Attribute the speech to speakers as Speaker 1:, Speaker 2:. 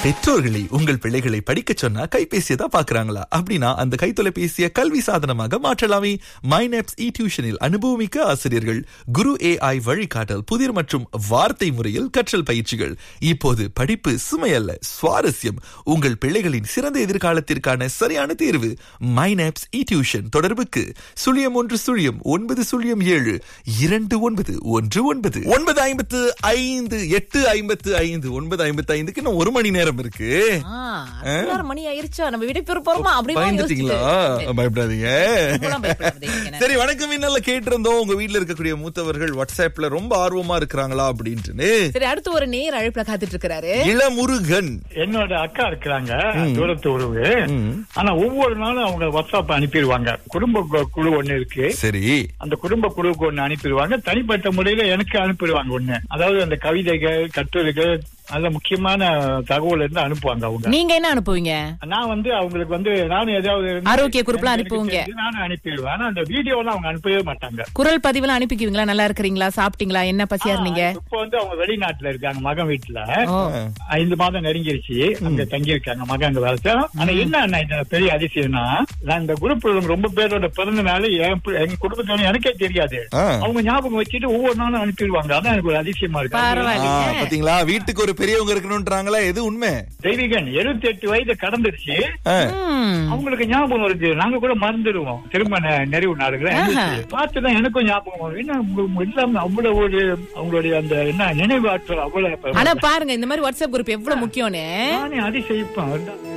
Speaker 1: பெற்றோர்களை உங்கள் பிள்ளைகளை படிக்க சொன்னா கைபேசியை தான் பாக்குறாங்களா அப்படின்னா அந்த கைத்தொலைபேசியை கல்வி சாதனமாக மாற்றலாமே மைனப்ஸ் இ டியூஷனில் அனுபவமிக்க ஆசிரியர்கள் குரு ஏஐ வழிகாட்டல் புதிர் மற்றும் வார்த்தை முறையில் கற்றல் பயிற்சிகள் இப்போது படிப்பு சுமையல்ல சுவாரஸ்யம் உங்கள் பிள்ளைகளின் சிறந்த எதிர்காலத்திற்கான சரியான தேர்வு மைனப்ஸ் இ டியூஷன் தொடர்புக்கு சுழியம் ஒன்று சுழியம் ஒன்பது சுழியம் ஏழு இரண்டு ஒன்பது ஒன்று ஒன்பது ஒன்பது ஐம்பத்து ஐந்து எட்டு ஐம்பத்து ஐந்து ஒன்பது ஐம்பத்து ஐந்துக்கு இன்னும் ஒரு மணி நேரம் இருக்கு
Speaker 2: ஆ, அரை மணி ஆயிருச்சா நம்ம விடை பெற போறோமா அப்படின்னு
Speaker 1: பயந்துட்டீங்களா பயப்படாதீங்க
Speaker 2: பயப்படாதீங்க
Speaker 1: சரி வணக்கம் இன்னல்ல கேட்டிருந்தோம் உங்க வீட்ல இருக்கக்கூடிய மூத்தவர்கள் வாட்ஸ்அப்ல ரொம்ப ஆர்வமா இருக்கிறாங்களா அப்படின்ட்டு
Speaker 2: சரி அடுத்து ஒரு நேர் அழைப்புல காத்துட்டு இருக்கிறாரு
Speaker 1: இளமுருகன்
Speaker 3: என்னோட அக்கா இருக்கிறாங்க தூரத்து உறவு ஆனா ஒவ்வொரு நாளும் அவங்க வாட்ஸ்அப் அனுப்பிடுவாங்க குடும்ப கு- குழு ஒண்ணு இருக்கு
Speaker 1: சரி
Speaker 3: அந்த குடும்ப குழுவுக்கு ஒண்ணு அனுப்பிடுவாங்க தனிப்பட்ட முறையில எனக்கு அனுப்பிடுவாங்க ஒண்ணு அதாவது அந்த கவிதைகள் கட்டுரைகள் நல்ல முக்கியமான தகவல் இருந்து அனுப்புவாங்க அவங்க
Speaker 2: நீங்க என்ன அனுப்புவீங்க
Speaker 3: நான் வந்து அவங்களுக்கு வந்து நானும் ஏதாவது இருந்து
Speaker 2: ஆரோக்கிய குறிப்புலாம்
Speaker 3: எனக்கு
Speaker 2: அனுப்புவீங்க.
Speaker 3: தெரிஞ்சு நானும் அனுப்பிடுவேன் ஆனா அந்த வீடியோலாம் அவங்க அனுப்பவே மாட்டாங்க
Speaker 2: குரல் பதிவுலாம் அனுப்பிக்குவீங்களா நல்லா இருக்கிறீங்களா சாப்பிட்டீங்களா என்ன பசியா இருந்தீங்க
Speaker 3: இப்போ வந்து அவங்க வெளிநாட்டுல இருக்காங்க மகன் வீட்டுல
Speaker 2: ஓ
Speaker 3: ஐந்து மாதம் நெருங்கிருச்சு அங்க தங்கி இருக்காங்க மகன் அங்க வேலை செய்றான். ஆனா என்ன அண்ணா இந்த பெரிய அதிசயம்னா நான் இந்த குரூப் ரொம்ப பேரோட பிறந்த நாள் என் பி- எங்க குடும்பத்தோட எனக்கே தெரியாது
Speaker 1: ஆ.
Speaker 3: அவங்க ஞாபகம் வச்சுட்டு ஒவ்வொரு நாளும் அனுப்பிடுவாங்க அதான் எனக்கு ஒரு அதிசயமா இருக்கு
Speaker 1: ஆ,
Speaker 2: பரவாயில்ல
Speaker 1: பாத்தீங்களா வீட்டுக்கு ஒரு பெரியவங்க இருக்கணும்ன்றாங்களா எது உண்மை
Speaker 3: தெய்வீகன் எழுபத்தி எட்டு வயது கடந்துருச்சு
Speaker 1: ஆ.
Speaker 2: ம்.
Speaker 3: அவங்களுக்கு ஞாபகம் இருக்கு நாங்க கூட மறந்துடுவோம் திரும்ப நெ- நிறைவு நாடுகளை
Speaker 2: ஆஹா.
Speaker 3: பார்த்துதான் எனக்கும் ஞாபகம் வரும் என்ன உங்க- இல்லாம அவ்வளவு ஒரு அவங்களுடைய அந்த என்ன நினைவு ஆற்றல் அவ்வளவு
Speaker 2: ஆனா பாருங்க இந்த மாதிரி வாட்ஸ்அப் குரூப் எவ்வளவு முக்கியம்னு
Speaker 3: நானே அதிசயிப்பேன்